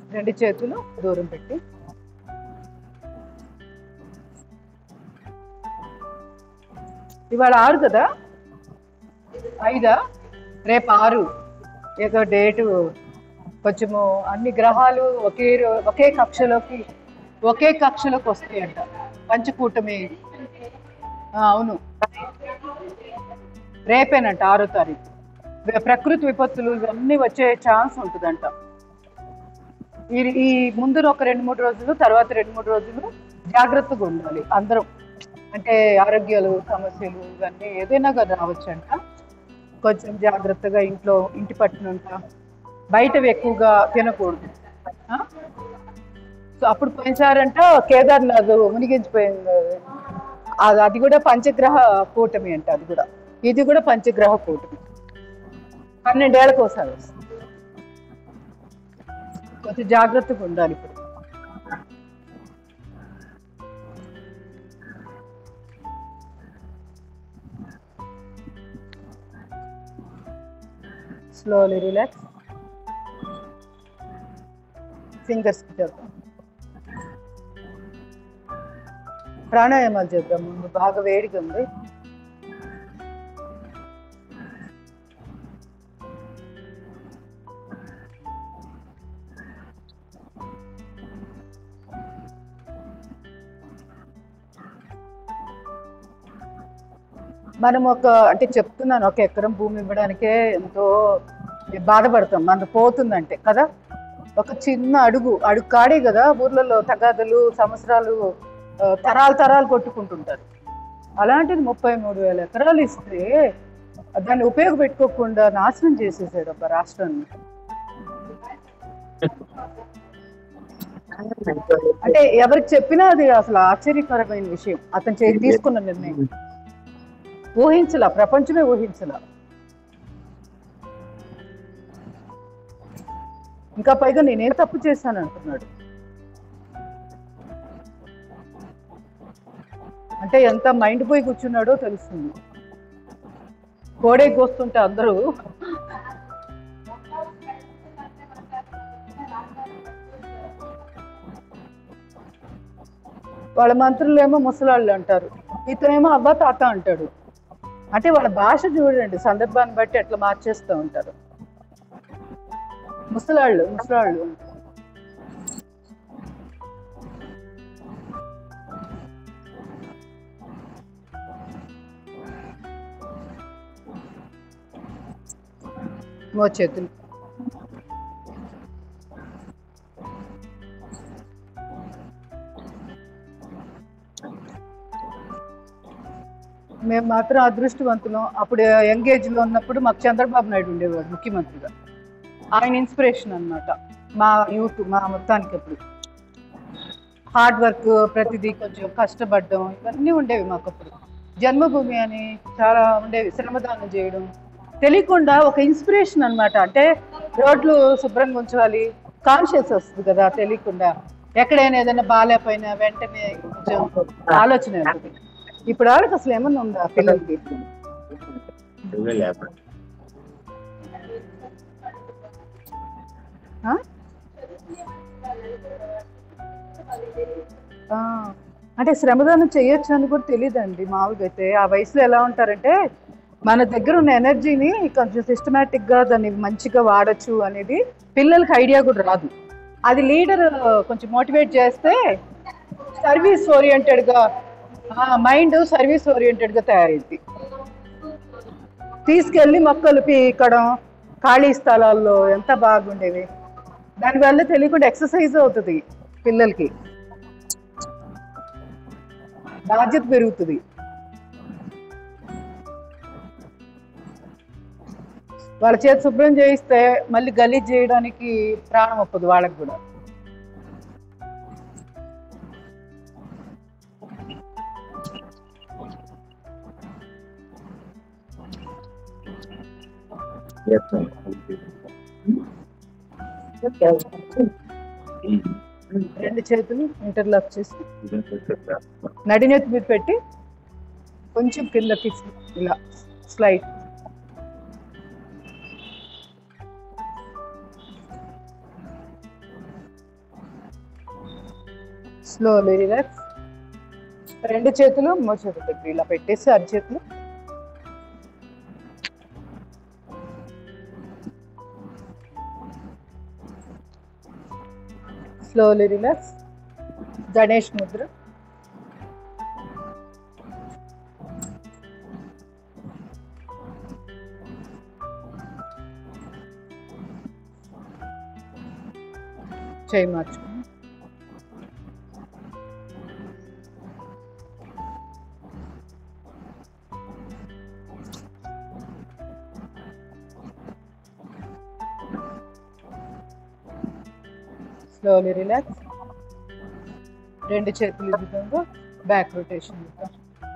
రెండు చేతులు దూరం పెట్టి ఇవాళ ఆరు కదా ఐదా రేపు ఆరు ఏదో డేటు కొంచెము అన్ని గ్రహాలు ఒకే రో- ఒకే కక్షలోకి ఒకే కక్షలోకి వస్తాయంట పంచకూటమి ఆ, అవును రేపేనంట ఆరో తారీఖు వే- ప్రకృతి విపత్తులు ఇవన్నీ వచ్చే ఛాన్స్ ఉంటుందంట ఈ ఈ ముందు ఒక రెండు మూడు రోజులు తర్వాత రెండు మూడు రోజులు జాగ్రత్తగా ఉండాలి అందరం అంటే ఆరోగ్యాలు సమస్యలు ఇవన్నీ ఏదైనా కదా రావచ్చంట కొంచెం జాగ్రత్తగా ఇంట్లో ఇంటి పట్టున ఉంటా బయటవి ఎక్కువగా తినకూడదు ఆ? సో అప్పుడు పోయినసారంట కేదార్నాథ్ మునిగించిపోయింది అది అది కూడా పంచగ్రహ కూటమి అంట అది కూడా ఇది కూడా పంచగ్రహ కూటమి పన్నెండేళ్ళకి ఒకసారి వస్తుంది కొంచెం జాగ్రత్తగా ఉండాలి ఇప్పుడు స్లోలీ రిలాక్స్ ఫింగర్స్ చేద్దాం ప్రాణాయామాలు చేద్దాం ముందు బాగా వేడిగా ఉంది మనం ఒక అంటే చెప్తున్నాను ఒక ఎకరం భూమి ఇవ్వడానికే ఎంతో బాధపడతాం మన పోతుందంటే కదా ఒక చిన్న అడుగు అడుగు కాడే కదా ఊర్లలో తగాదలు సంవత్సరాలు ఆ, తరాలు తరాలు కొట్టుకుంటుంటారు అలాంటిది ముప్పై మూడు వేల ఎకరాలు ఇస్తే దాన్ని ఉపయోగపెట్టుకోకుండా నాశనం చేసేసాడు ఒక రాష్ట్రాన్ని అంటే ఎవరికి చెప్పినా అది అసలు ఆశ్చర్యకరమైన విషయం అతను చే- తీసుకున్న నిర్ణయం ఊహించలా ప్రపంచమే ఊహించలా ఇంకా పైగా నేనేం తప్పు చేశాను అంటున్నాడు అంటే ఎంత మైండ్ పోయి కూర్చున్నాడో తెలుస్తుంది కోడే కోస్తుంటే అందరూ వాళ్ళ మంత్రులు ఏమో ముసలాళ్ళు అంటారు ఇతనేమో అవ్వ తాత అంటాడు అంటే వాళ్ళ భాష చూడండి సందర్భాన్ని బట్టి ఎట్లా మార్చేస్తూ ఉంటారు ముసలాళ్ళు ముసలాళ్ళు మోచేతులు మేము మాత్రం అదృష్టవంతులం అప్పుడు యంగ్ ఏజ్ లో ఉన్నప్పుడు మాకు చంద్రబాబు నాయుడు ఉండేవాడు ముఖ్యమంత్రిగా ఆయన ఇన్స్పిరేషన్ అన్నమాట మా యూత్ మా మొత్తానికి అప్పుడు హార్డ్ వర్క్ ప్రతిదీ కొంచెం కష్టపడడం ఇవన్నీ ఉండేవి మాకు అప్పుడు జన్మభూమి అని చాలా ఉండేవి శ్రమదానం చేయడం తెలియకుండా ఒక ఇన్స్పిరేషన్ అన్నమాట అంటే రోడ్లు శుభ్రంగా ఉంచాలి కాన్షియస్ వస్తుంది కదా తెలియకుండా ఎక్కడైనా ఏదైనా బాగాలేకపోయినా వెంటనే కొంచెం ఆలోచన వస్తుంది ఇప్పుడు వాళ్ళకి అసలు ఏమన్నా ఉందా పిల్లలకి ఆ? ఆ, అంటే శ్రమదానం చేయొచ్చు అని కూడా తెలియదండి మామూలుగా అయితే ఆ వయసులో ఎలా ఉంటారంటే మన దగ్గర ఉన్న ఎనర్జీని కొంచెం సిస్టమేటిక్ గా దాన్ని మంచిగా వాడచ్చు అనేది పిల్లలకి ఐడియా కూడా రాదు అది లీడర్ కొంచెం మోటివేట్ చేస్తే సర్వీస్ ఓరియంటెడ్ గా మైండ్ సర్వీస్ ఓరియంటెడ్ గా తయారైంది తీసుకెళ్ళి మొక్కలు పీకడం ఖాళీ స్థలాల్లో ఎంత బాగుండేవి దానివల్ల తెలియకుండా ఎక్సర్సైజ్ అవుతుంది పిల్లలకి బాధ్యత పెరుగుతుంది వాళ్ళ చేతి శుభ్రం చేయిస్తే మళ్ళీ గలీజ్ చేయడానికి ప్రాణం ఒప్పదు వాళ్ళకి కూడా రెండు చేతులు ఇంటర్లాక్ చేసి నడినెత్తి మీద పెట్టి కొంచెం కిందకి ఇలా స్లైడ్ స్లోలీ రిలాక్స్ రెండు చేతులు మోచేతుల దగ్గర ఇలా పెట్టేసి అరిచేతులు స్లోలీ రిలాక్స్ గణేష్ ముద్ర చేయి మార్చుకుని స్లోలీ రిలాక్స్ రెండు చేతులు ఈ విధంగా బ్యాక్ రొటేషన్ ఇద్దాం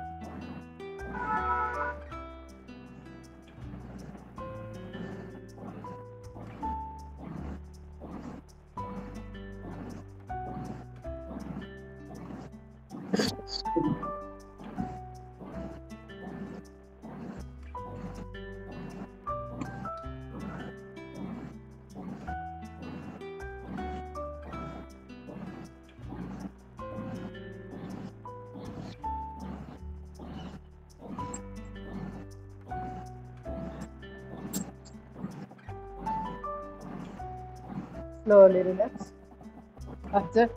స్లోలీ రిలాక్స్ అబ్జర్వ్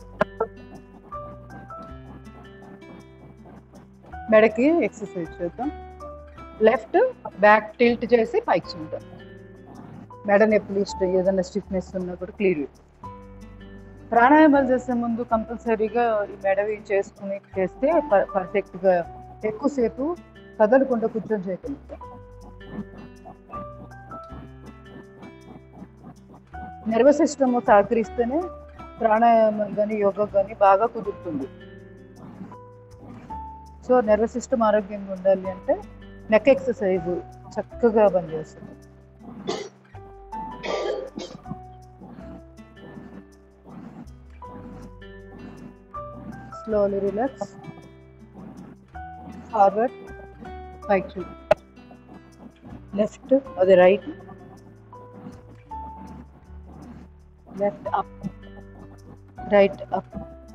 మెడకి ఎక్సర్సైజ్ చేద్దాం లెఫ్ట్ బ్యాక్ టిల్ట్ చేసి పైకి చూద్దాం మెడ నొప్పులు ఇష్టం ఏదైనా స్టిఫ్నెస్ ఉన్నా కూడా క్లియర్ ప్రాణాయామాలు చేసే ముందు కంపల్సరీగా ఈ మెడవి చేసుకుని చేస్తే ప- పర్ఫెక్ట్గా ఎక్కువసేపు కదలకుండా కూర్చొని చేయగలుగుతాం నర్వస్ సిస్టమ్ సహకరిస్తేనే ప్రాణాయామం కానీ యోగా కానీ బాగా కుదురుతుంది సో నర్వస్ సిస్టమ్ ఆరోగ్యంగా ఉండాలి అంటే నెక్ ఎక్సర్సైజ్ చక్కగా పనిచేస్తుంది స్లోలీ రిలాక్స్ ఫార్వర్డ్ పైకి చూడు లెఫ్ట్ అది right left up right up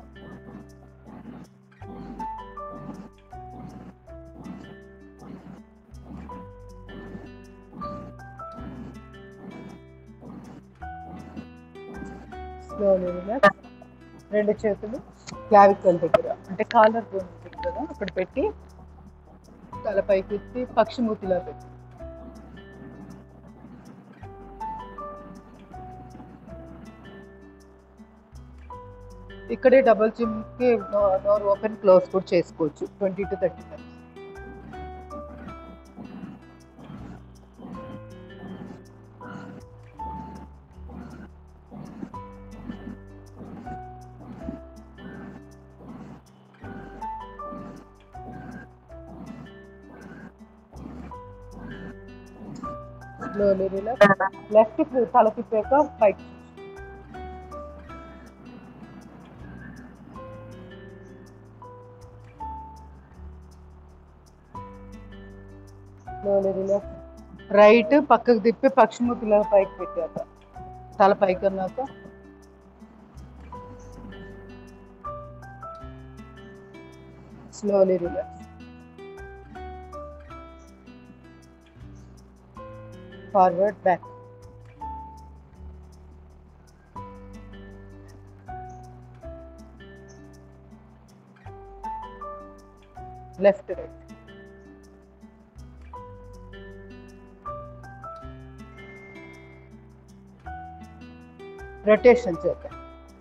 slowly relax రెండు చేతులు క్లావికల్ దగ్గర అంటే కాలర్ బోన్ ఉంటుంది కదా అక్కడ పెట్టి తలపైకి ఎత్తి పక్షిమూతిలా పెట్టి ఇక్కడే డబుల్ కి డోర్ ఓపెన్ క్లోజ్ కూడా చేసుకోవచ్చు twenty to thirty minutes slowly relax left తల తిప్పాక పైకి స్లోలీ రిలాక్స్ రైట్ పక్కకు తిప్పి పక్షిముఖిలో పైకి పెట్టాక తల పైకి అన్నాక slowly relax forward back left right rotation చేద్దాం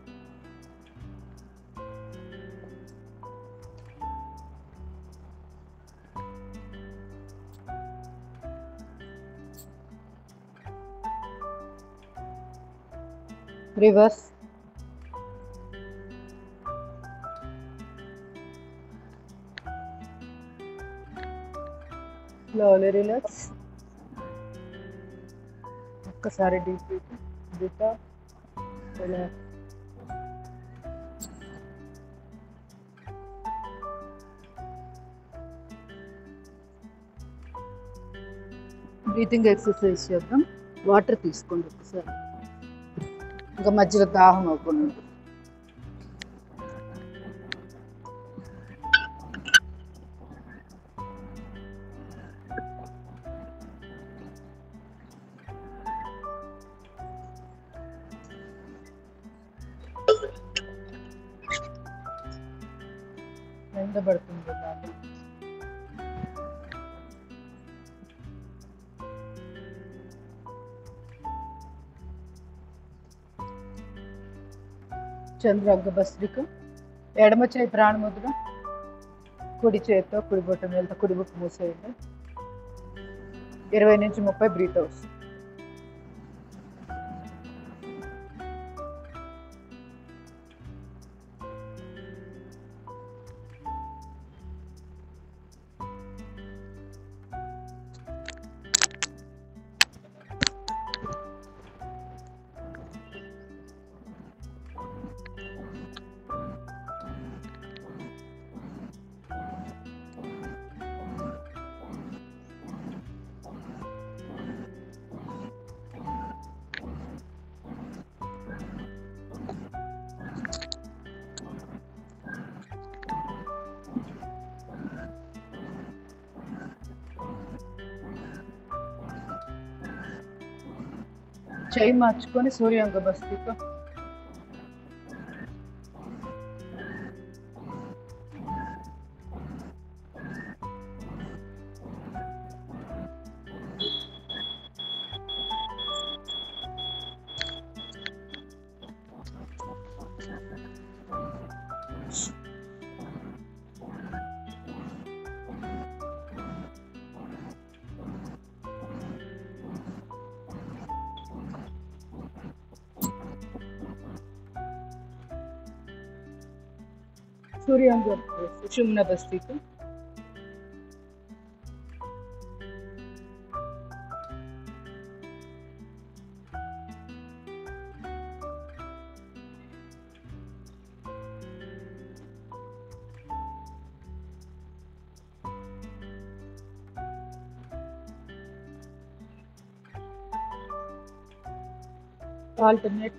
రివర్స్ స్లోలీ రిలాక్స్ ఒక్కసారి deep deep relax breathing exercise చేద్దాం వాటర్ తీసుకోండి ఒకసారి ఇంకా మధ్యలో దాహం అవ్వకుండా ఉంటుంది. కింద పడుతుంది బాగా చంద్రాంగ భస్త్రిక ఎడమ చేయి ప్రాణముద్ర కుడి చేతితో కుడి బొట్ట మీద కుడి బుక్ మూసేయండి ఇరవై నుంచి ముప్పై బ్రీత్ అవుట్స్ చేయి మార్చుకొని సూర్యాంగ భస్త్రిక సూర్యాంగ సుషుమ్న భస్త్రిక alternate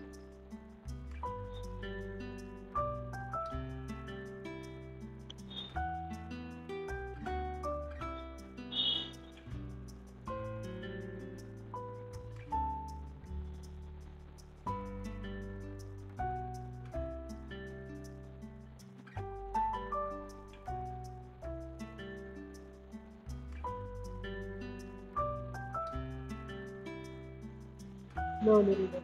slowly relax.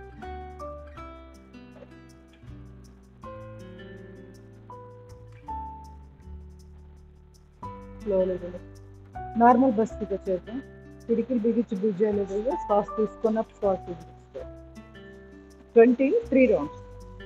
Slowly relax normal బస్తిగా చేద్దాం పిడికిలు బిగించి భుజాలు ఎదురుగా శ్వాస తీసుకున్న శ్వాస వదిలేస్తే twenty three rounds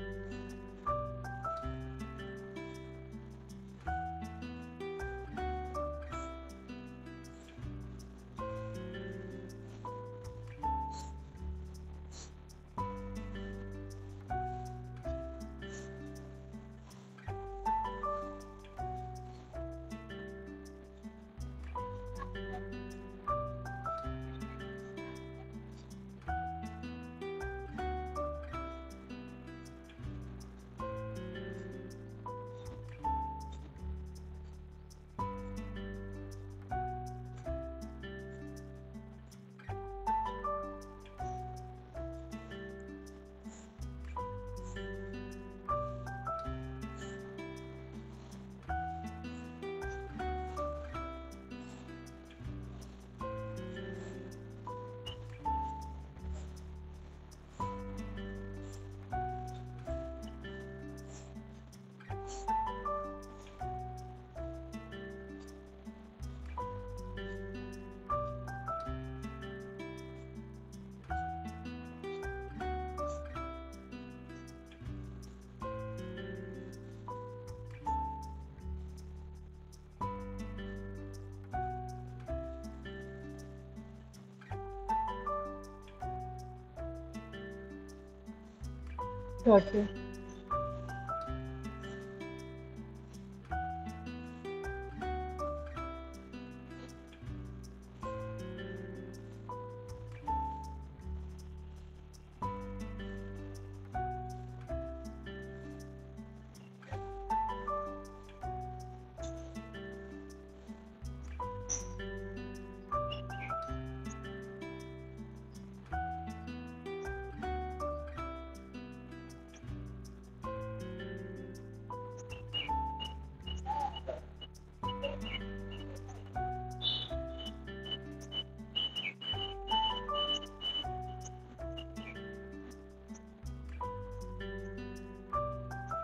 okay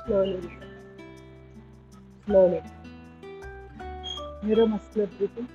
Slowly. Slowly. Neuromuscular breathing.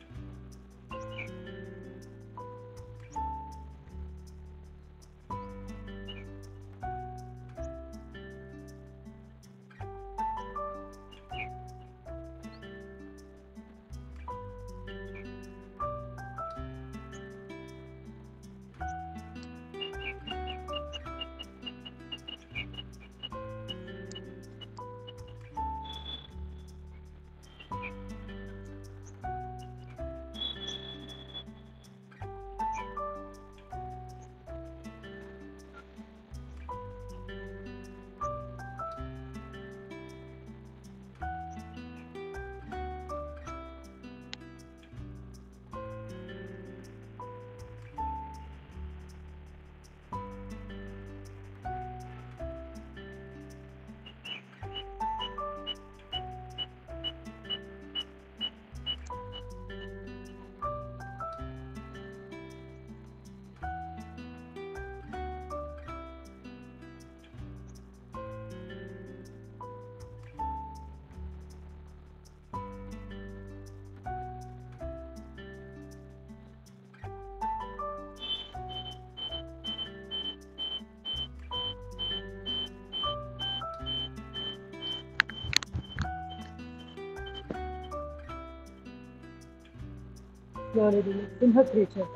Slowly release. Simha creature.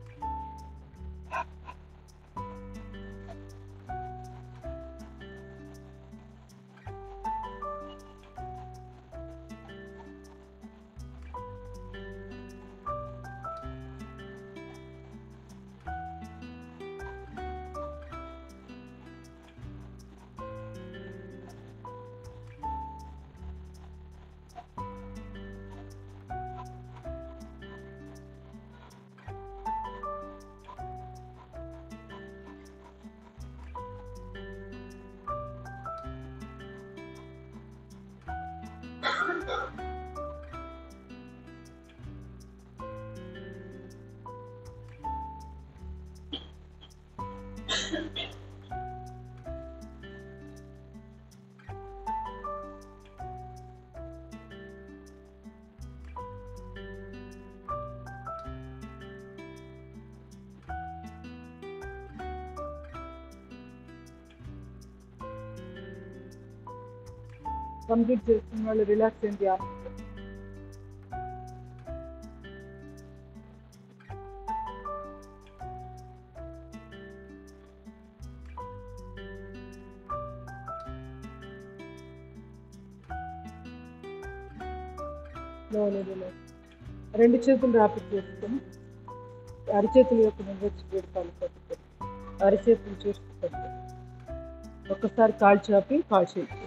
Complete చేస్తున్న వాళ్ళు రిలాక్స్ అయింది ధ్యానం Slowly relax. రెండు చేతులు రాపిడ్ చేసుకొని అరిచేతుల యొక్క నిర్వచ్చి పెడతాను పట్టుకొని అరిచేతులు చూస్తూ పెట్టుకొని ఒక్కసారి కాలు చాపి కాలు చేస్తుంది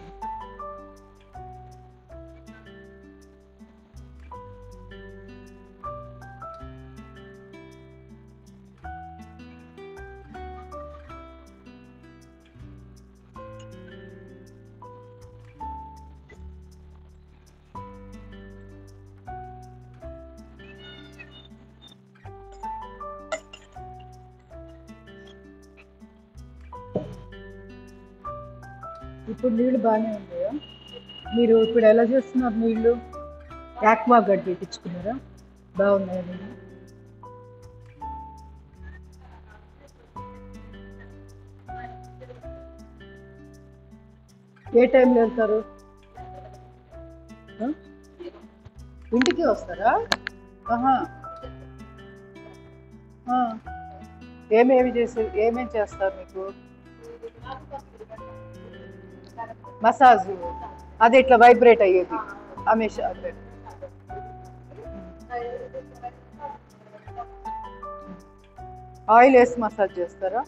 ఇప్పుడు నీళ్ళు బాగానే ఉన్నాయా మీరు ఇప్పుడు ఎలా చేస్తున్నారు నీళ్ళు యాక్వా గడ్డి పెట్టించుకున్నారా బాగున్నాయా నీళ్ళు ఏ టైంలో వెళ్తారు ఆ? ఇంటికి వస్తారా ఆహా ఆ. ఏమేమి చేసి ఏమేమి చేస్తారు మీకు మసాజ్ అది ఇట్లా వైబ్రేట్ అయ్యేది అమేష అదే ఆయిల్ వేసి మసాజ్ చేస్తారా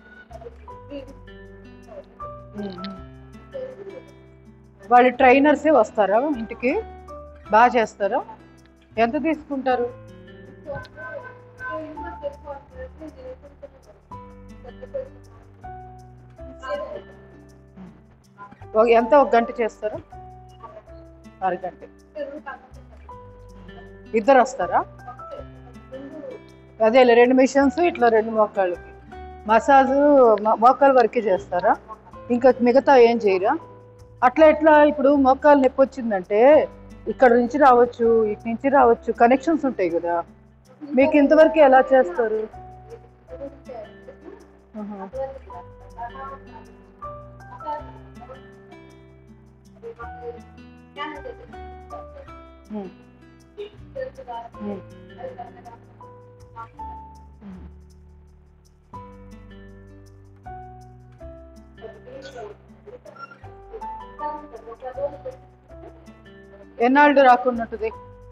మ్మ్. వాళ్ళు ట్రైనర్సే వస్తారా ఇంటికి బాగా చేస్తారా ఎంత తీసుకుంటారు ఒక ఎంత ఒక గంట చేస్తారా అరగంట ఇద్దరు వస్తారా అదేలే రెండు మిషన్స్ ఇట్లా రెండు మోకాళ్ళకి మసాజు మోకాల వరకే చేస్తారా ఇంకా మిగతా ఏం చేయరా అట్లా ఎట్లా ఇప్పుడు మోకాలు నొప్పి వచ్చిందంటే ఇక్కడ నుంచి రావచ్చు ఇటు నుంచి రావచ్చు కనెక్షన్స్ ఉంటాయి కదా మీకు ఇంతవరకు ఎలా చేస్తారు ఆహా. ఉమ్. ఉమ్. ఉమ్. ఎన్నాళ్ళు రాకున్నట్టుది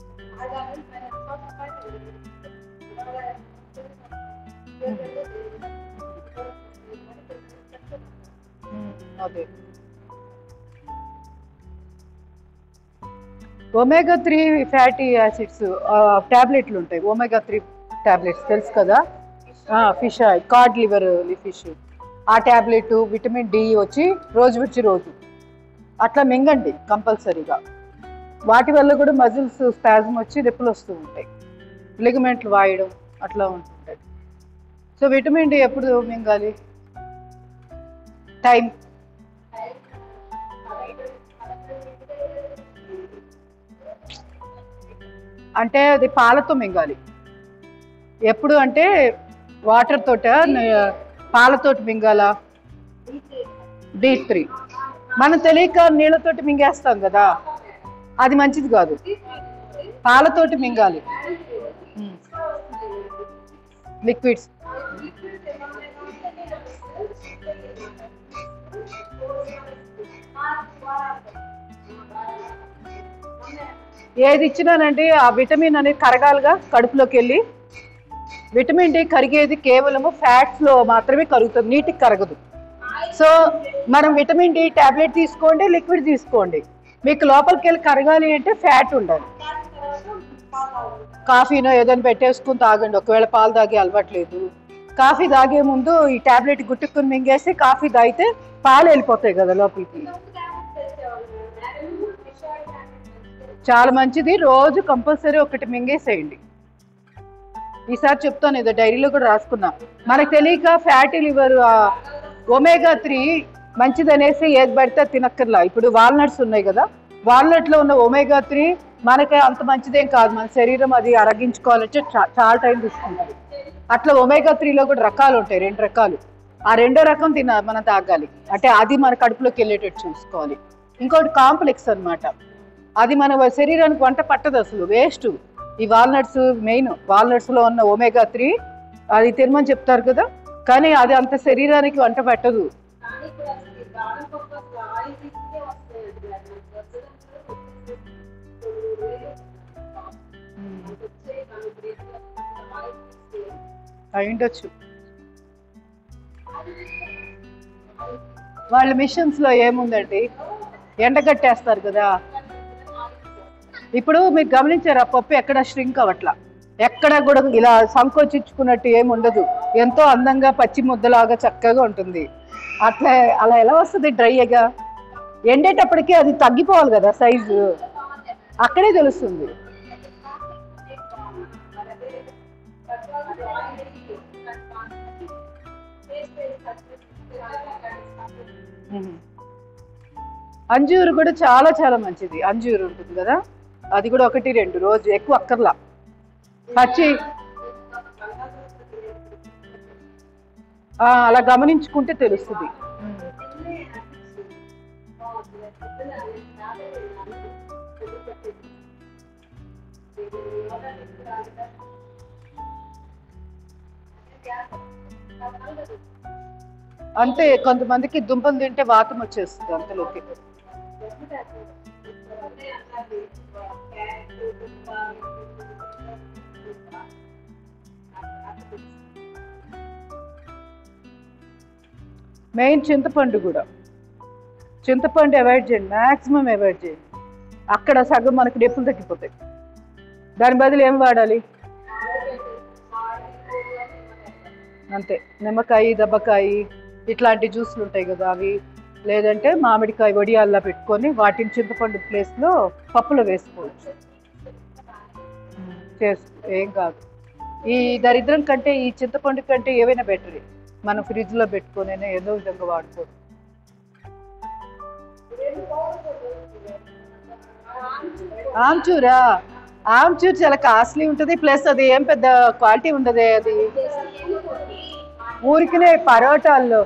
ఉమ్, అదే ఒమేగా త్రీ ఫ్యాటీ యాసిడ్స్ టాబ్లెట్లు ఉంటాయి ఒమేగా త్రీ టాబ్లెట్స్ తెలుసు కదా fish oil cod liver fish ఆ టాబ్లెట్ విటమిన్ డి వచ్చి రోజు విడిచి రోజు అట్లా మింగండి కంపల్సరీగా వాటి వల్ల కూడా మజిల్స్ స్పాజం వచ్చి నొప్పులు వస్తూ ఉంటాయి లిగమెంట్లు వాయడం అట్లా ఉంటుంటాయి సో విటమిన్ డి ఎప్పుడు మింగాలి టైం అంటే అది పాలతో మింగాలి ఎప్పుడు అంటే వాటర్ తోట న- పాలతోటి మింగాల డి త్రీ మనం తెలియక నీళ్ళతోటి మింగేస్తాం కదా అది మంచిది కాదు పాలతోటి మింగాలి లిక్విడ్స్ ఏది ఇచ్చినానంటే ఆ విటమిన్ అనేది కరగాలిగా కడుపులోకి వెళ్ళి విటమిన్ డి కరిగేది కేవలము ఫ్యాట్స్ లో మాత్రమే కరుగుతుంది నీటికి కరగదు సో మనం విటమిన్ డి టాబ్లెట్ తీసుకోండి లిక్విడ్ తీసుకోండి మీకు లోపలికి వెళ్ళి కరగాలి అంటే ఫ్యాట్ ఉండాలి కాఫీనో ఏదైనా పెట్టేసుకుని తాగండి ఒకవేళ పాలు తాగే అలవాట్లేదు కాఫీ తాగే ముందు ఈ టాబ్లెట్ గుట్టుకుని మింగేసి కాఫీ తాగితే పాలు వెళ్ళిపోతాయి కదా లోపలికి చాలా మంచిది రోజు కంపల్సరీ ఒకటి మింగేసేయండి ఈసారి చెప్తాను ఏదో డైరీలో కూడా రాసుకున్నా మనకు తెలియక ఫ్యాటీ లివర్ ఒమేగా త్రీ మంచిది అనేసి ఏది పడితే అది తినక్కర్లా ఇప్పుడు వాల్నట్స్ ఉన్నాయి కదా వాల్నట్ లో ఉన్న ఒమేగా త్రీ మనకి అంత మంచిదేం కాదు మన శరీరం అది అరగించుకోవాలంటే చా- చాలా టైం తీసుకుంటుంది అట్లా ఒమేగా త్రీలో కూడా రకాలు ఉంటాయి రెండు రకాలు ఆ రెండో రకం తిన మనం తాగాలి అంటే అది మన కడుపులోకి వెళ్ళేటట్టు చూసుకోవాలి ఇంకోటి కాంప్లెక్స్ అన్నమాట అది మన శరీరానికి వంట పట్టదు అసలు వేస్ట్ ఈ వాల్నట్స్ మెయిన్ వాల్నట్స్ లో ఉన్న ఒమేగా త్రీ అది తినమని చెప్తారు కదా కానీ అది అంత శరీరానికి వంట పట్టదు అయిండొచ్చు వాళ్ళ మిషన్స్ లో ఏముందండి ఎండగట్టేస్తారు కదా ఇప్పుడు మీరు గమనించారు ఆ పప్పు ఎక్కడ ష్రింక్ అవట్లా ఎక్కడ కూడా ఇలా సంకోచించుకున్నట్టు ఏమి ఉండదు ఎంతో అందంగా పచ్చి ముద్దలాగా చక్కగా ఉంటుంది అట్లా అలా ఎలా వస్తుంది డ్రైగా ఎండేటప్పటికి అది తగ్గిపోవాలి కదా సైజు అక్కడే తెలుస్తుంది ఉమ్. అంజూరు కూడా చాలా చాలా మంచిది అంజూరు ఉంటుంది కదా అది కూడా ఒకటి రెండు రోజు ఎక్కువ అక్కర్లా పచ్చి ఆ, అలా గమనించుకుంటే తెలుస్తుంది అంతే కొంతమందికి దుంపలు తింటే వాతం వచ్చేస్తుంది అంతలోకి మెయిన్ చింతపండు కూడా చింతపండు అవాయిడ్ చేయండి మ్యాక్సిమం అవాయిడ్ చేయండి అక్కడ సగం మనకి నొప్పులు తగ్గిపోతాయి దాని బదులు ఏం వాడాలి అంతే నిమ్మకాయ దెబ్బకాయ ఇట్లాంటి జ్యూస్లు ఉంటాయి కదా అవి లేదంటే మామిడికాయ వడియాల్లా పెట్టుకొని వాటిని చింతపండు ప్లేస్లో పప్పులో వేసుకోవచ్చు చేసు ఏం కాదు ఈ దరిద్రం కంటే ఈ చింతపండు కంటే ఏవైనా బెటర్ మనం ఫ్రిడ్జ్లో పెట్టుకొని ఏదో విధంగా వాడుకోవచ్చు ఆమ్చూరా ఆమ్చూర్ చాలా కాస్ట్లీ ఉంటుంది ప్లస్ అది ఏం పెద్ద క్వాలిటీ ఉండదు అది ఊరికినే పరోటాల్లో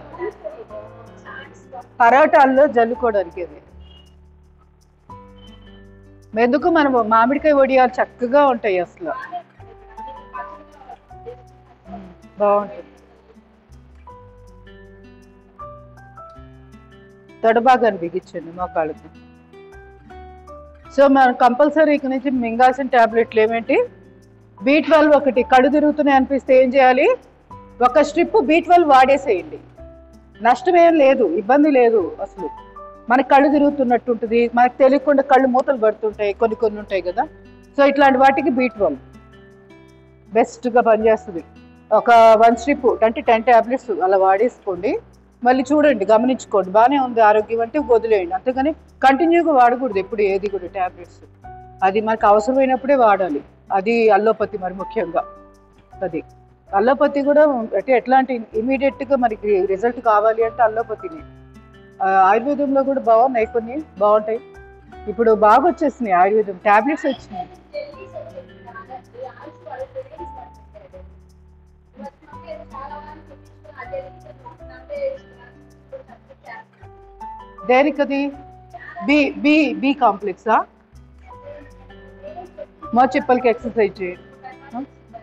పరోటాల్లో జల్లుకోవడానికి అది ఎందుకు మనం మామిడికాయ వడియాలు చక్కగా ఉంటాయి అసలు బాగుంటుంది తొడబాగాన్ని బిగించండి మోకాళ్ళకి సో మనం కంపల్సరీ ఇక నుంచి మింగాల్సిన టాబ్లెట్లు ఏమేంటి బీ ట్వెల్వ్ ఒకటి కళ్ళు తిరుగుతున్నాయి అనిపిస్తే ఏం చేయాలి ఒక స్ట్రిప్ బీ ట్వెల్వ్ వాడేసేయండి నష్టం ఏం లేదు ఇబ్బంది లేదు అసలు మనకి కళ్ళు తిరుగుతున్నట్టు ఉంటుంది మనకు తెలియకుండా కళ్ళు మూతలు పడుతుంటాయి కొన్ని కొన్ని ఉంటాయి కదా సో ఇట్లాంటి వాటికి బీ ట్వెల్వ్ బెస్ట్గా పనిచేస్తుంది ఒక వన్ స్ట్రిప్ అంటే టెన్ టాబ్లెట్స్ అలా వాడేసుకోండి మళ్ళీ చూడండి గమనించుకోండి బాగానే ఉంది ఆరోగ్యం అంటే వదిలేయండి అంతేగాని కంటిన్యూగా వాడకూడదు ఎప్పుడు ఏది కూడా టాబ్లెట్స్ అది మనకు అవసరమైనప్పుడే వాడాలి అది అల్లోపతి మరి ముఖ్యంగా అది అల్లోపతి కూడా అంటే ఎట్లాంటి ఇమీడియట్గా మనకి రిజల్ట్ కావాలి అంటే అల్లోపతిని ఆ, ఆయుర్వేదంలో కూడా బాగున్నాయి కొన్ని బాగుంటాయి ఇప్పుడు బాగా వచ్చేసినాయి ఆయుర్వేదం టాబ్లెట్స్ వచ్చినాయి దేనికది బి బి బి కాంప్లెక్సా మా చెప్పలకి ఎక్సర్సైజ్ చేయండి ఆ?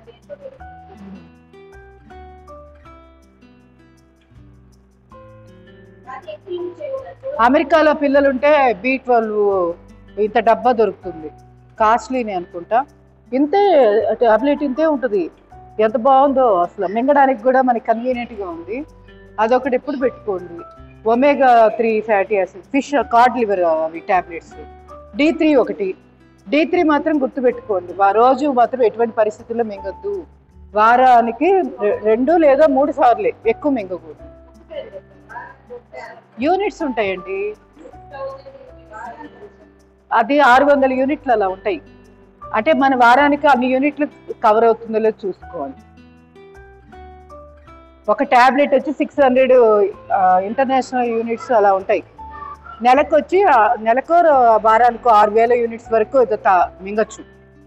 అమెరికాలో పిల్లలుంటే బీ ట్వెల్వ్ ఇంత డబ్బా దొరుకుతుంది కాస్ట్లీని అనుకుంటా ఇంతే టాబ్లెట్ ఇంతే ఉంటుంది ఎంత బాగుందో అసలు మింగడానికి కూడా మనకి కన్వీనియంట్గా ఉంది అదొకటి ఎప్పుడు పెట్టుకోండి omega three fatty acid fish cod liver అవి టాబ్లెట్స్ డి త్రీ ఒకటి డి త్రీ మాత్రం గుర్తుపెట్టుకోండి వా- రోజు మాత్రం ఎటువంటి పరిస్థితుల్లో మింగొద్దు వారానికి రె- రెండు లేదా మూడు సార్లే ఎక్కువ మింగకూడదు యూనిట్స్ ఉంటాయండి అది ఆరు వందల యూనిట్లు అలా ఉంటాయి అంటే మన వారానికి అన్ని యూనిట్లు కవర్ అవుతుందో లేదో చూసుకోవాలి ఒక ట్యాబ్లెట్ వచ్చి సిక్స్ హండ్రెడ్ ఇంటర్నేషనల్ యూనిట్స్ అలా ఉంటాయి నెలకు వచ్చి ఆ, నెలకు ర- వారానికి ఆరు వేల యూనిట్స్ వరకు ఇది తా- మింగచ్చు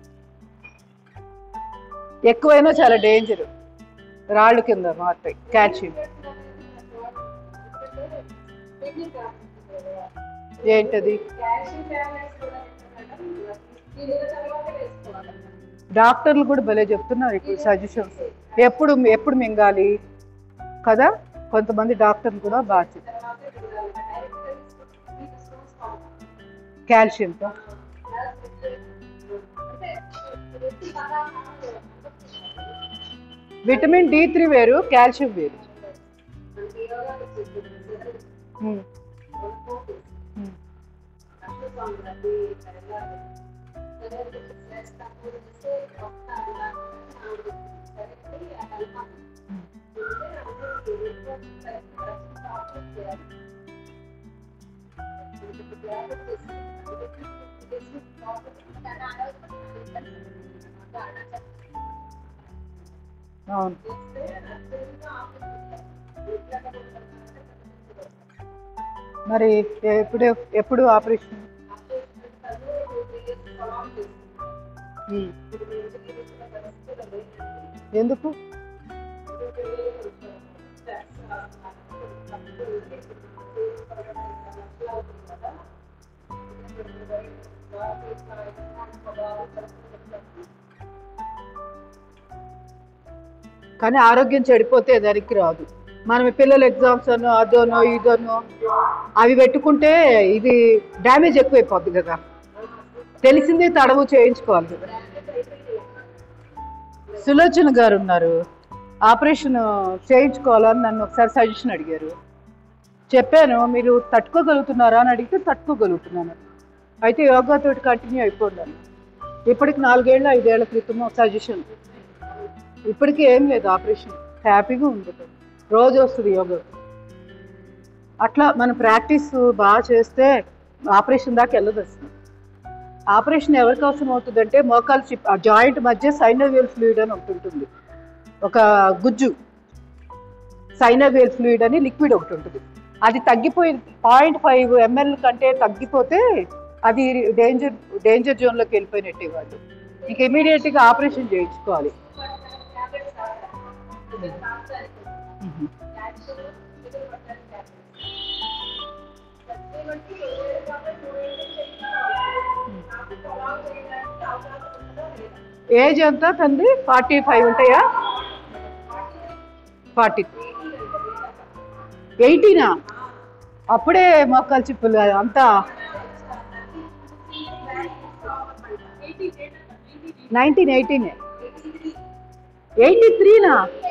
ఎక్కువైనా చాలా డేంజర్ రాళ్ళు కింద మారుతాయి కాల్షియం ఏంటది డాక్టర్లు కూడా భలే చెప్తున్నారు ఇప్పుడు సజెషన్స్ ఎప్పుడు ఎప్పుడు మింగాలి కదా కొంతమంది డాక్టర్లు కూడా బాగా చెప్తారు కాల్షియంతో విటమిన్ డి త్రీ వేరు కాల్షియం వేరు ఉమ్. ఉమ్. అవును మరి ఎప్పుడు ఎప్పుడు ఆపరేషన్ ఉమ్. ఎందుకు కానీ ఆరోగ్యం చెడిపోతే దానికి రాదు మనం పిల్లల ఎగ్జామ్స్ అను అదోనో ఇదోనో అవి పెట్టుకుంటే ఇది డ్యామేజ్ ఎక్కువైపోద్ది కదా తెలిసిందే తడవు చేయించుకోవాలి కదా సులోచన గారు ఉన్నారు ఆపరేషన్ చేయించుకోవాలని నన్ను ఒకసారి సజెషన్ అడిగారు చెప్పాను మీరు తట్టుకోగలుగుతున్నారా అని అడిగితే తట్టుకోగలుగుతున్నాను అయితే యోగాతో కంటిన్యూ అయిపోండి ఇప్పటికి నాలుగేళ్ళు ఐదేళ్ల క్రితం సజెషన్ ఇప్పటికీ ఏం లేదు ఆపరేషన్ హ్యాపీగా ఉంది రోజు వస్తుంది యోగా అట్లా మన ప్రాక్టీస్ బాగా చేస్తే ఆపరేషన్ దాకా వెళ్ళదు అసలు ఆపరేషన్ ఎవరికి అవసరం అవుతుందంటే మోకాలు చిప్ ఆ జాయింట్ మధ్య సైనోవియల్ ఫ్లూయిడ్ అని ఒకటి ఉంటుంది ఒక గుజ్జు సైనోవియల్ ఫ్లూయిడ్ అని లిక్విడ్ ఒకటి ఉంటుంది అది తగ్గిపోయి పాయింట్ ఫైవ్ ఎంఎల్ కంటే తగ్గిపోతే అది డేంజర్ డేంజర్ జోన్లోకి వెళ్ళిపోయినట్టే వాళ్ళు ఇంక ఇమీడియట్గా ఆపరేషన్ చేయించుకోవాలి మ్మ్. ఏజ్ ఎంత తంది ఫార్టీ ఫైవ్ ఉంటాయా ఫార్టీ ఎయిటీనా అప్పుడే మొక్కలు చిప్పులు అంతా నైన్టీన్ ఎయిటీన్ ఎయిటీ త్రీనా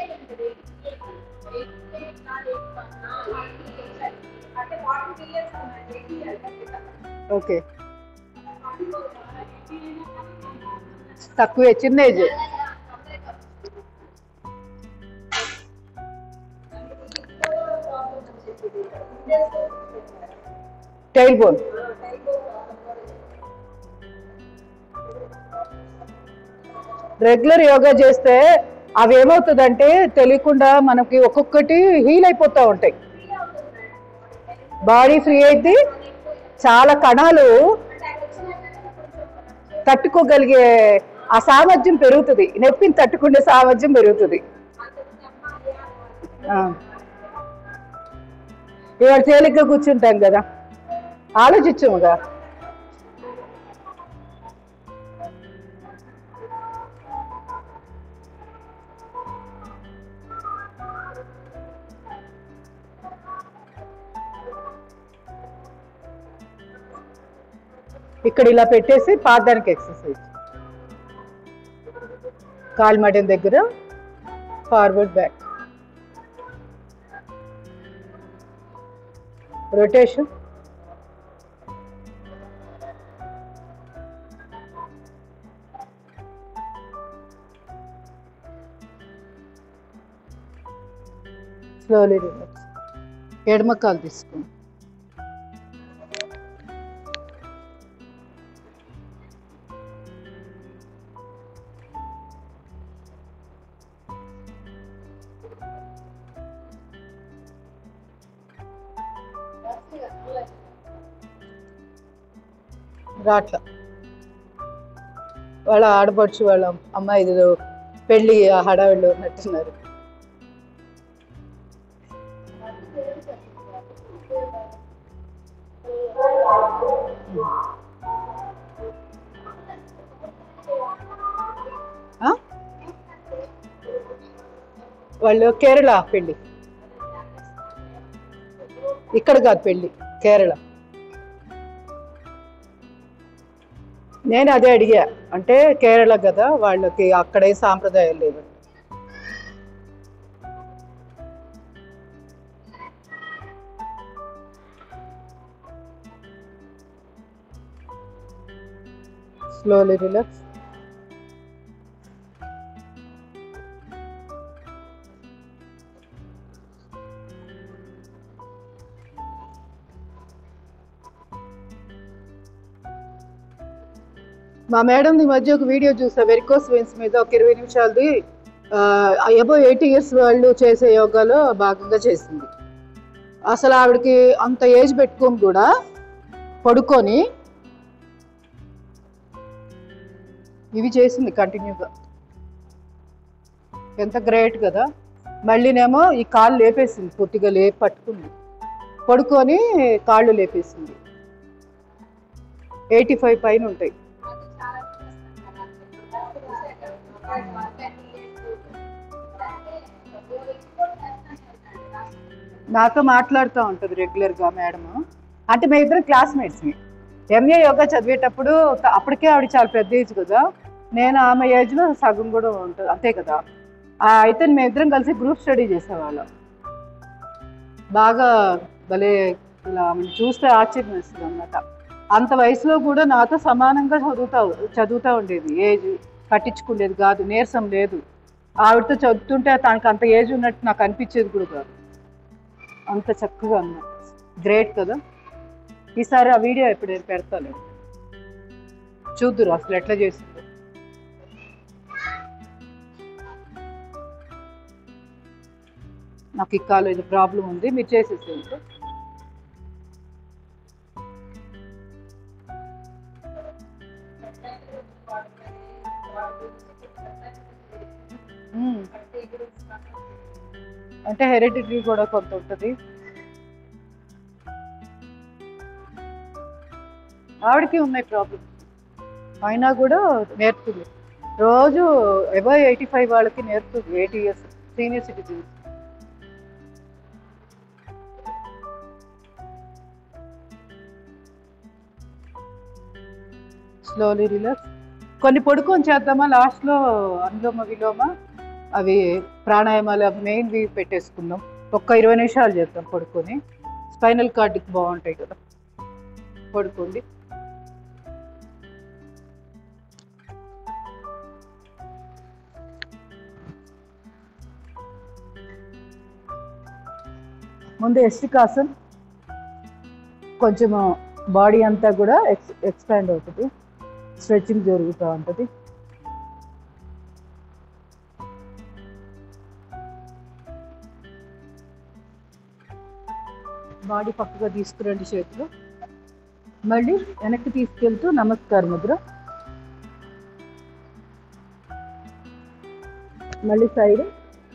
ఓకే తక్కువే చిన్న age tail bone regular yoga చేస్తే అవి ఏమవుతుందంటే తెలియకుండా మనకి ఒక్కొక్కటి హీల్ అయిపోతూ ఉంటాయి బాడీ ఫ్రీ అయితే చాలా కణాలు తట్టుకోగలిగే ఆ సామర్థ్యం పెరుగుతుంది నొప్పిని తట్టుకునే సామర్థ్యం పెరుగుతుంది ఆ. ఇవాళ తేలిగ్గా కూర్చుంటాం కదా ఆలోచించముగా ఇక్కడ ఇలా పెట్టేసి పాదానికి ఎక్సర్సైజ్ కాలు మడిన దగ్గర forward back rotation slowly relax ఎడమ కాలు తీసుకోండి రాట్ల వాళ్ళ ఆడపడుచు వాళ్ళ అమ్మాయి ఇదిలో పెళ్ళి ఆ హడావిడిలో ఉన్నట్టున్నారు ఆ? వాళ్ళు కేరళ పెళ్ళి ఇక్కడ కాదు పెళ్ళి కేరళ నేను అదే అడిగా అంటే కేరళ కదా వాళ్ళకి అక్కడే సాంప్రదాయాలు లేవు స్లోలీ రిలాక్స్ మా మేడం ఈ మధ్య ఒక వీడియో చూసా వెరికోస్ వెయిన్స్ మీద ఒక ఇరవై నిమిషాలది ఎబో ఎయిటీ ఇయర్స్ వాళ్ళు చేసే యోగాలో భాగంగా చేసింది అసలు ఆవిడకి అంత ఏజ్ పెట్టుకొని కూడా పడుకొని ఇవి చేసింది కంటిన్యూగా ఎంత గ్రేట్ కదా మళ్ళీనేమో ఈ కాళ్ళు లేపేసింది పూర్తిగా లేపి పట్టుకుంది పడుకొని కాళ్ళు లేపేసింది ఎయిటీ ఫైవ్ పైన ఉంటాయి నాతో మాట్లాడుతూ ఉంటుంది రెగ్యులర్గా మేడం అంటే మేము ఇద్దరు క్లాస్మేట్స్ని ఎంఏ యోగా చదివేటప్పుడు త- అప్పటికే ఆవిడ చాలా పెద్ద ఏజ్ కదా నేను ఆమె ఏజ్లో సగం కూడా ఉంటుంది అంతే కదా ఆ, అయితే మేము ఇద్దరం కలిసి గ్రూప్ స్టడీ చేసేవాళ్ళం బాగా భలే ఇలా ఆమెను చూస్తే ఆశ్చర్యం వేస్తుంది అన్నమాట అంత వయసులో కూడా నాతో సమానంగా చదువుతా చదువుతూ ఉండేది ఏజ్ పట్టించుకునేది కాదు నీరసం లేదు ఆవిడతో చదువుతుంటే తనకు అంత ఏజ్ ఉన్నట్టు నాకు అనిపించేది కూడా కాదు అంత చక్కగా అన్నమాట గ్రేట్ కదా ఈసారి ఆ వీడియో ఎప్పుడు నేను పెడతాను చూద్దురు అసలు ఎట్లా చేసిందో నాకు ఈ కాలు ఇది ప్రాబ్లం ఉంది మీరు చేసేసేయండి అంటే హెరిడిటరీ కూడా కొంత ఉంటుంది ఆవిడకి ఉన్నాయి ప్రాబ్లమ్స్ అయినా కూడా నేర్పుతుంది రోజు ఎబో ఎయిటీ ఫైవ్ వాళ్ళకి నేర్పుతుంది eighty years senior citizens slowly relax కొన్ని పడుకొని చేద్దామా లాస్ట్లో అనులోమ విలోమ అవి ప్రాణాయామాలు మెయిన్వి పెట్టేసుకుందాం ఒక్క ఇరవై నిమిషాలు చేద్దాం పడుకొని స్పైనల్ కార్డ్కి బాగుంటాయి కదా పడుకోండి ముందు ఎస్టికాసన్ కొంచెము బాడీ అంతా కూడా ఎక్స్ ఎక్స్పాండ్ అవుతుంది స్ట్రెచ్చింగ్ జరుగుతూ ఉంటుంది బాడీ పక్కగా తీసుకురండి చేతులు మళ్ళీ వెనక్కి తీసుకెళ్తూ నమస్కార ముద్ర మళ్ళీ సైడ్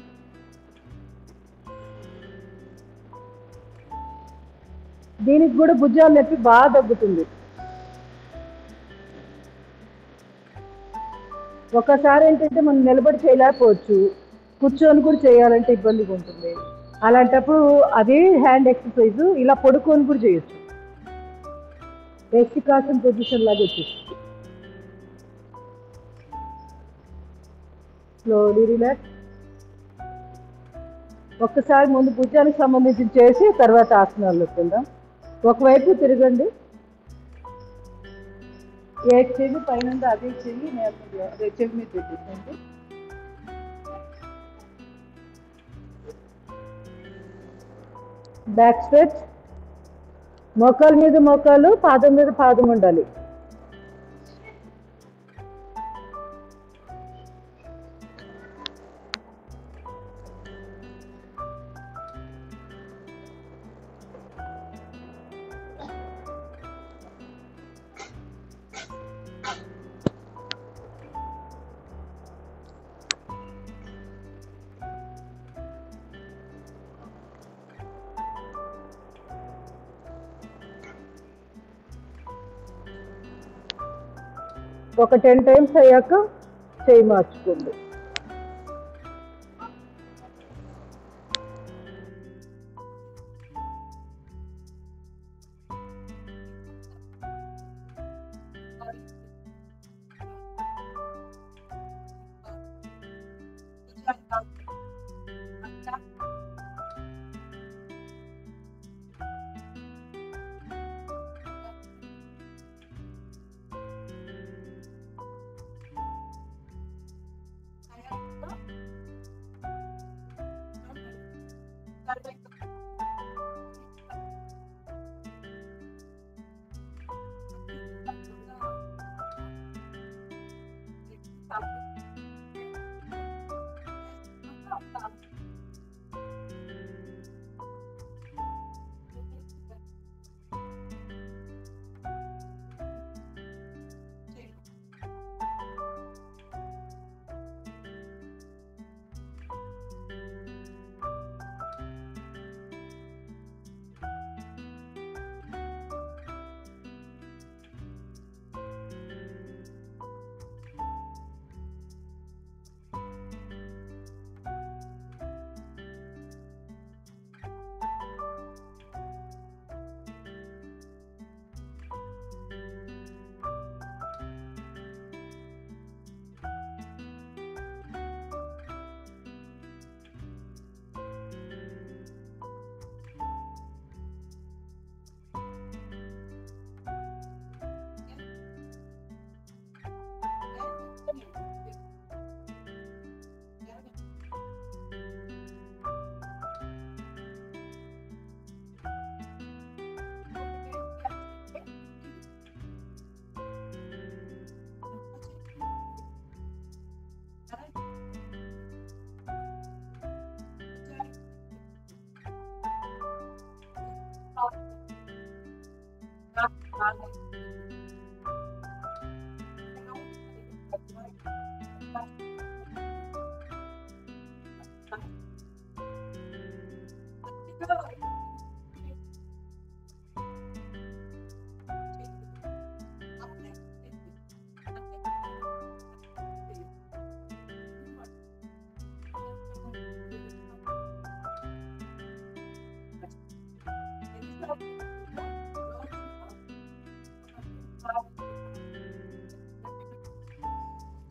దీనికి కూడా భుజాలు నొప్పి బాగా తగ్గుతుంది ఒకసారి ఏంటంటే మనం నిలబడి చేయలేకపోవచ్చు కూర్చొని కూడా చేయాలంటే ఇబ్బందిగా ఉంటుంది అలాంటప్పుడు అదే హ్యాండ్ ఎక్సర్సైజ్ ఇలా పడుకొని కూడా చేయొచ్చు రెస్టికాషన్ పొజిషన్ లాగా వచ్చేస్తుంది స్లోలీ రిలాక్స్ ఒక్కసారి ముందు భుజానికి సంబంధించి చేసి తర్వాత ఆసనాల్లోకి వెళ్దాం ఒకవైపు తిరగండి ఏ చెవి పైన ఉందో అదే చెవి నేల మీద అదే చెవి మీద పెట్టేసండి బ్యాక్ స్ట్రెచ్ మోకాలు మీద మోకాలు పాదం మీద పాదం ఉండాలి ఒక టెన్ టైమ్స్ అయ్యాక చేయి మార్చుకోండి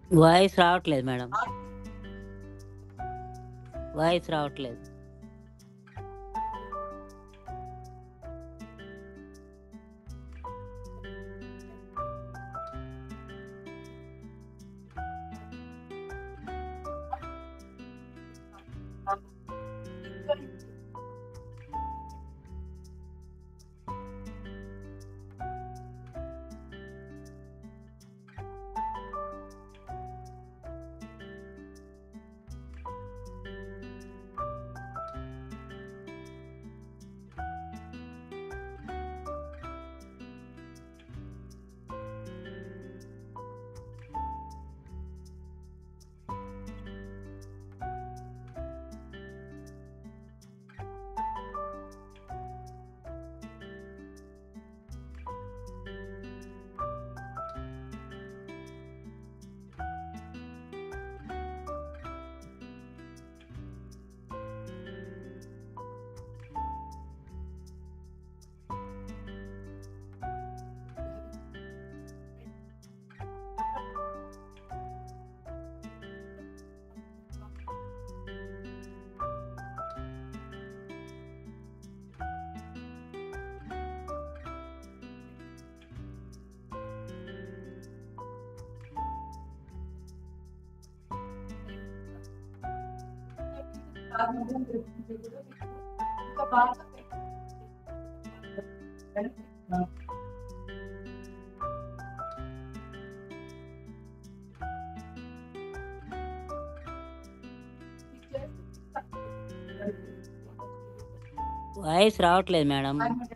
వాయిస్ రావట్లేదు మేడం వాయిస్ రావట్లేదు వాయిస్ రావట్లేదు మేడం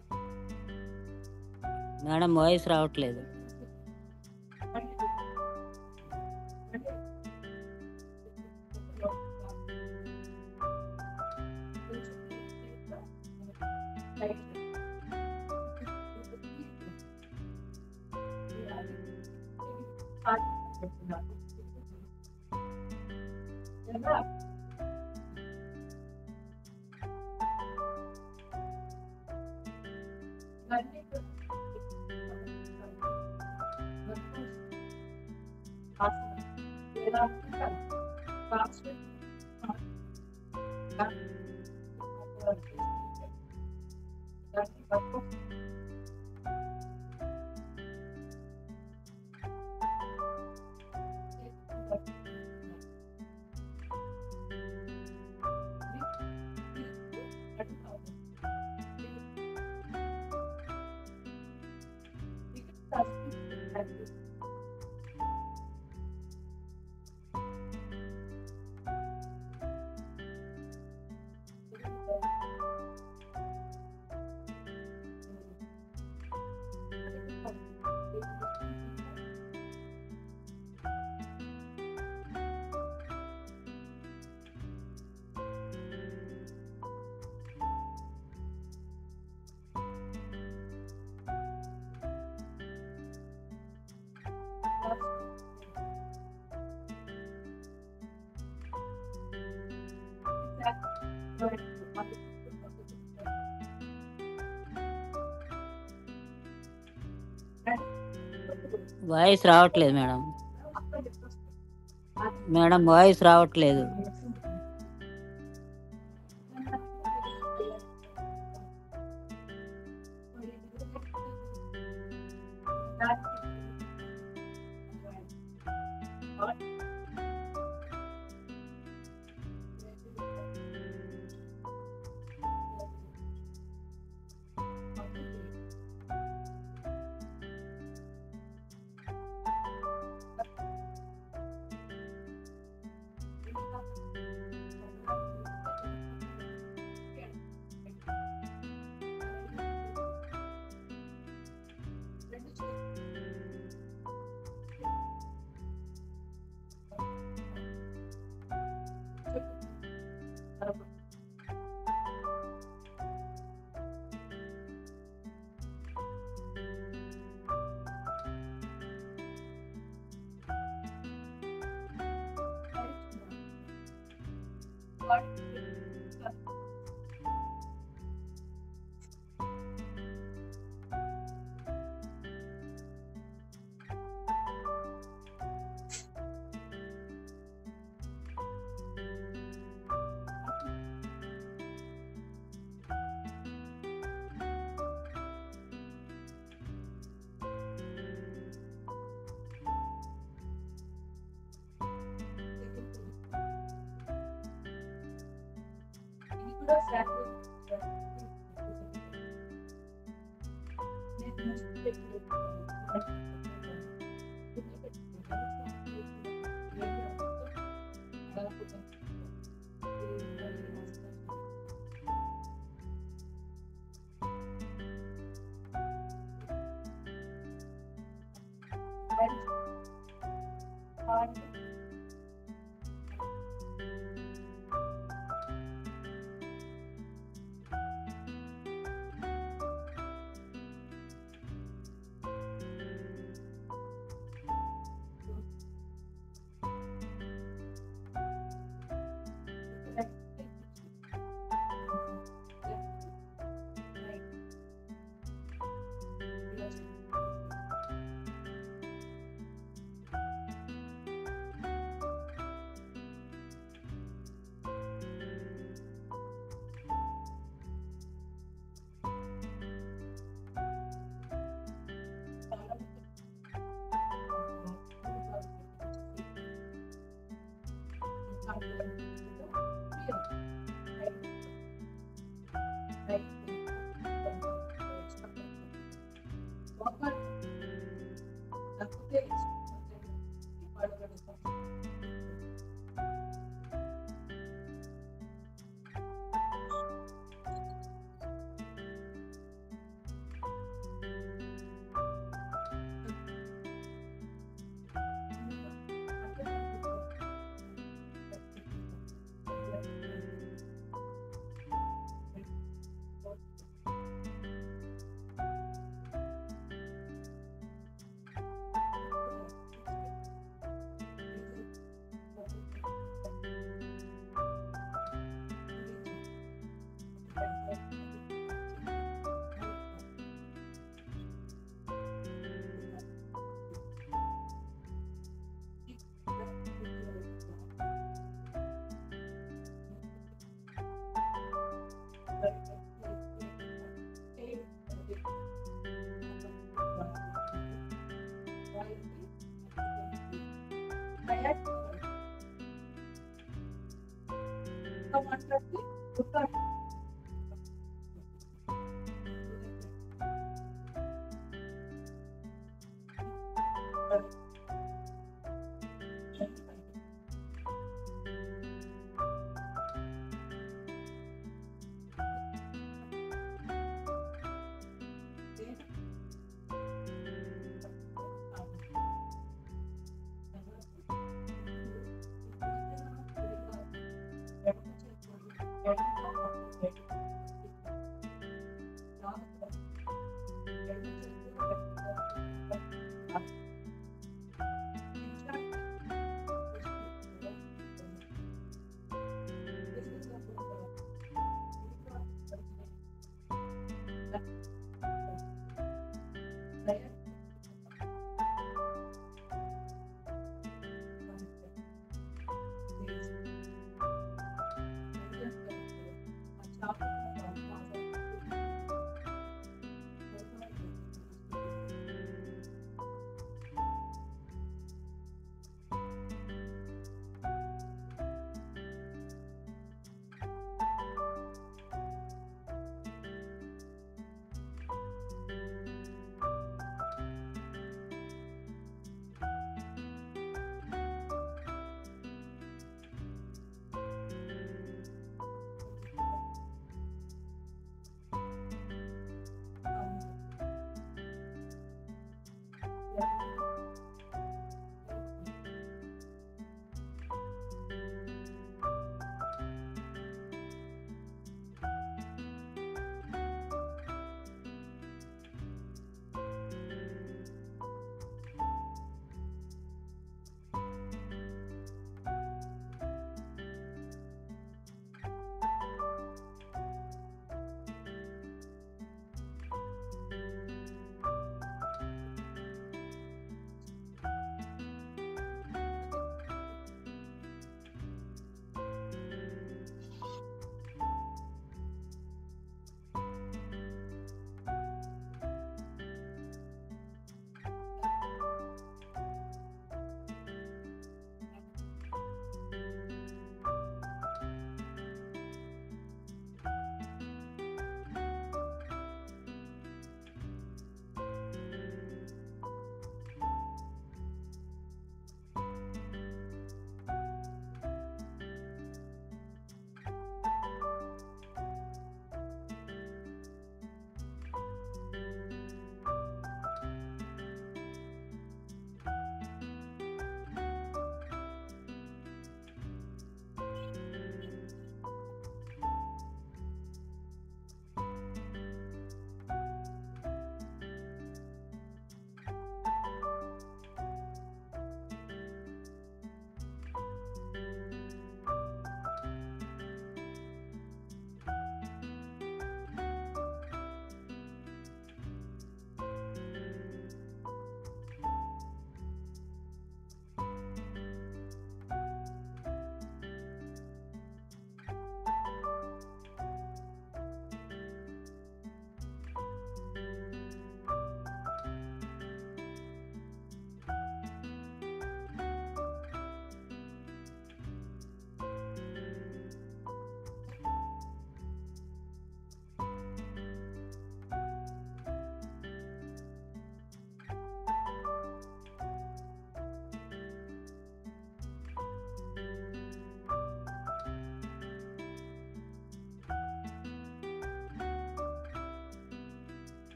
మేడం వాయిస్ రావట్లేదు వాయిస్ రావట్లేదు మేడం మేడం వాయిస్ రావట్లేదు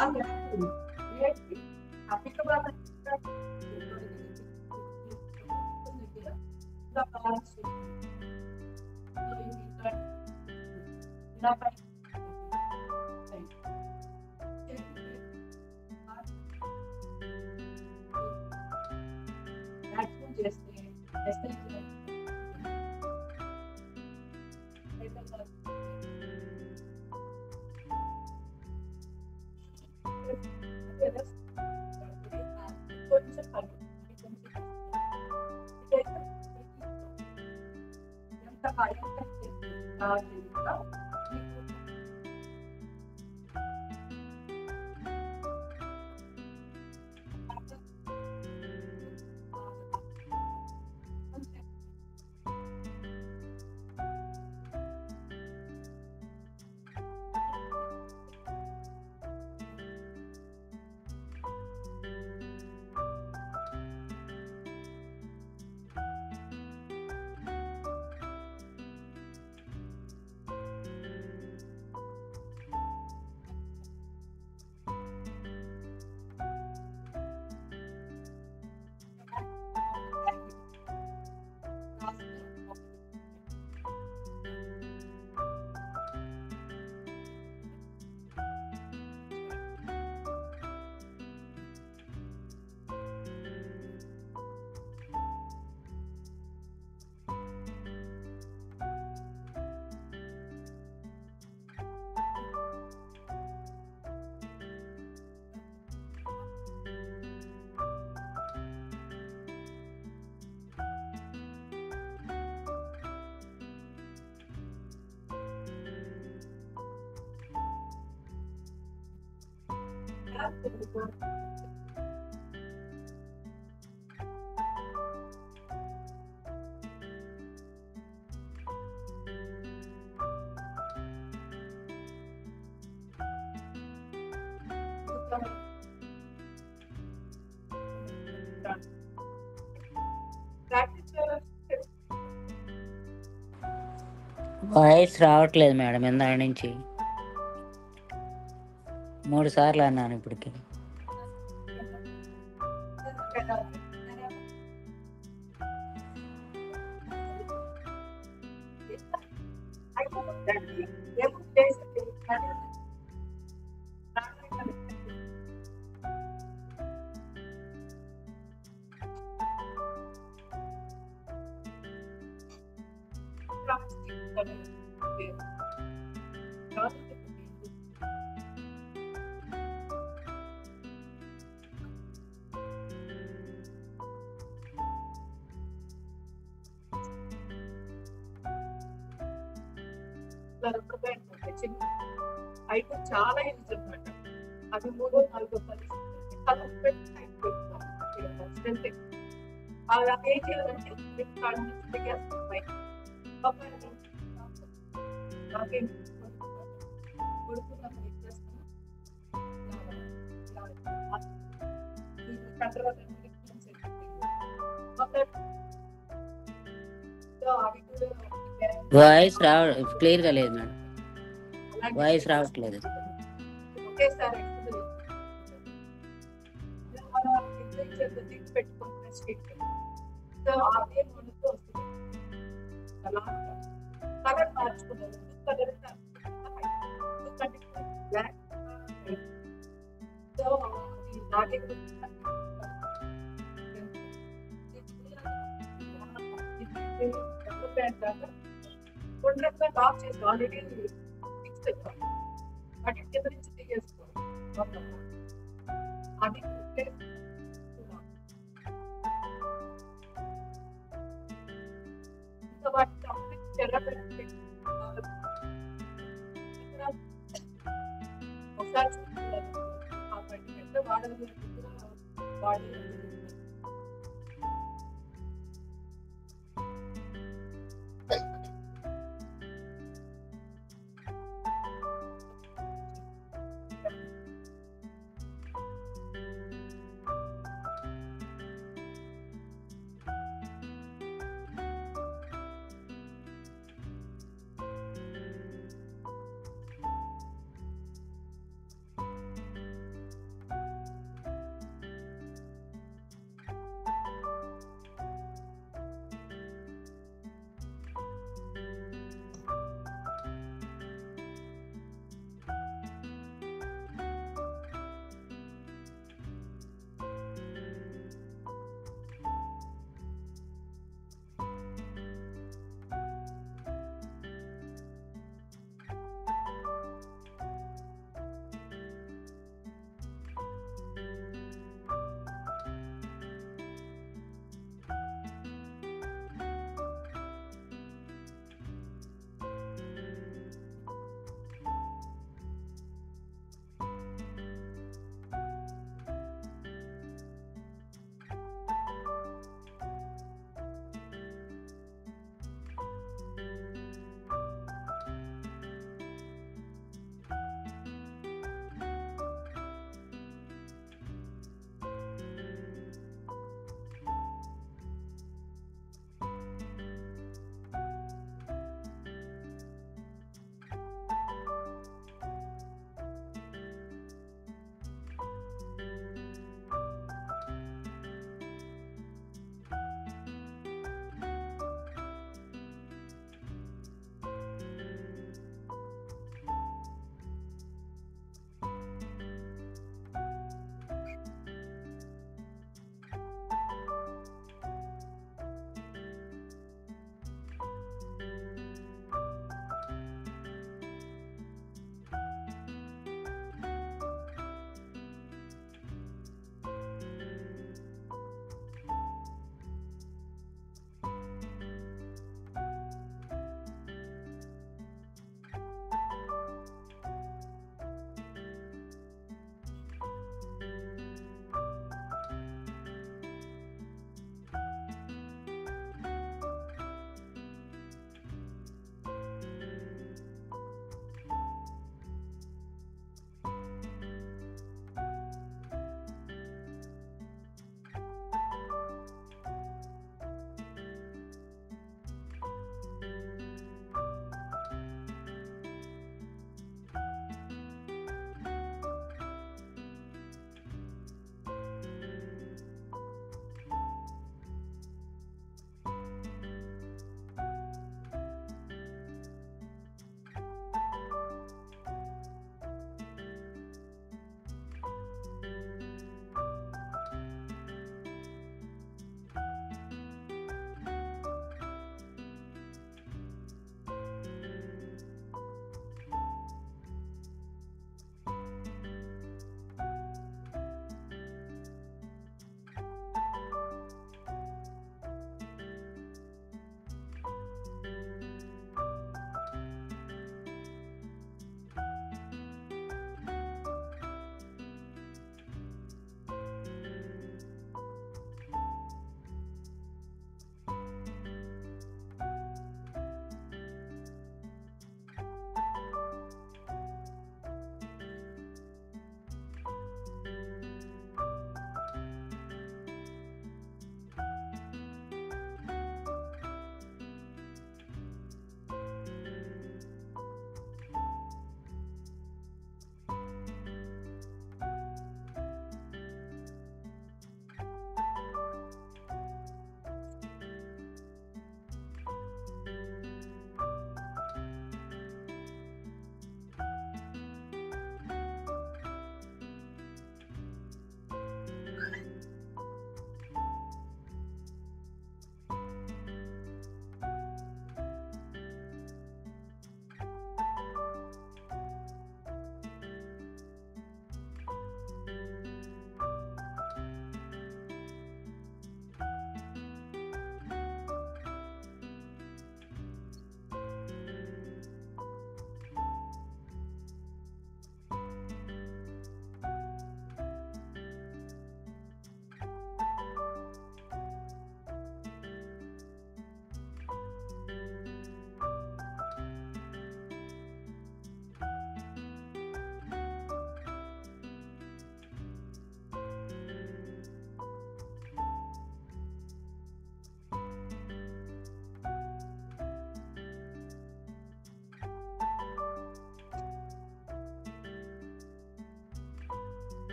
వాయిస్ రావట్లేదు మేడం ఇందాక నుంచి మూడు సార్లు అన్నాను ఇప్పటికి చిన్న అయితే చాలా యూజ్ అనమాట అది మూడో నాలుగో పరిస్థితి తల పెట్టి అయిపోతున్నాం అలా ఏం చేయాలంటే క్రెడిట్ కార్డు నుంచి దిగేస్తాం పైన అబ్బాయి నాకేం కొడుకున్నాను ఏం చేస్తాను కంట్రోల్ సో అవి కూడా వాయిస్ రావ క్లియర్గా లేదు మేడం వాయిస్ రావట్లేదు ఒకేసారి మనం థింగ్ పెట్టుకుంటున్న స్టిక్ సో అదే మనకు వస్తుంది అలా కలర్ మార్చుకున్నాను కలర్ బ్లాక్ సో నాకే కొండ్రంగా లాక్ చేసి ఆల్రెడీ ఫిక్స్ పెట్టాం వాటి కింద నుంచి తీసేసుకోవాలి మొత్తం. అది ఇంకా వాటి కంప్లీట్ చెర్ర పెట్టి ఒకసారి చూసుకోవాలి ఆ పట్టి వాడదు వాడి